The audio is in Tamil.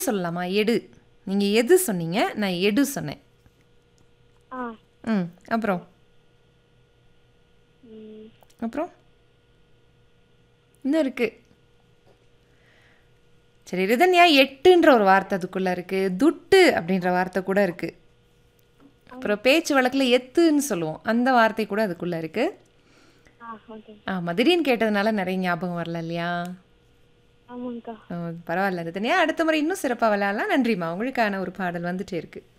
சொல்லலாமா எடு நீங்கள் எது சொன்னீங்க நான் எடு சொன்னேன் ஆ ம் அப்புறம் ம், அப்புறம் இன்னும் இருக்கு சரி ரிதன்யா எட்டுன்ற ஒரு வார்த்தை அதுக்குள்ளே இருக்குது துட்டு அப்படின்ற வார்த்தை கூட இருக்குது அப்புறம் பேச்சு வழக்கில் எத்துன்னு சொல்லுவோம் அந்த வார்த்தை கூட அதுக்குள்ளே இருக்குது ஆ ஓகே ஆமாம் திடீர்னு கேட்டதுனால நிறைய ஞாபகம் வரல இல்லையா ஆமாங்கக்கா ஆ, பரவாயில்ல ரிதன்யா அடுத்த முறை இன்னும் சிறப்பாக விளையாடலாம் நன்றிம்மா உங்களுக்கான ஒரு பாடல் வந்துட்டே இருக்குது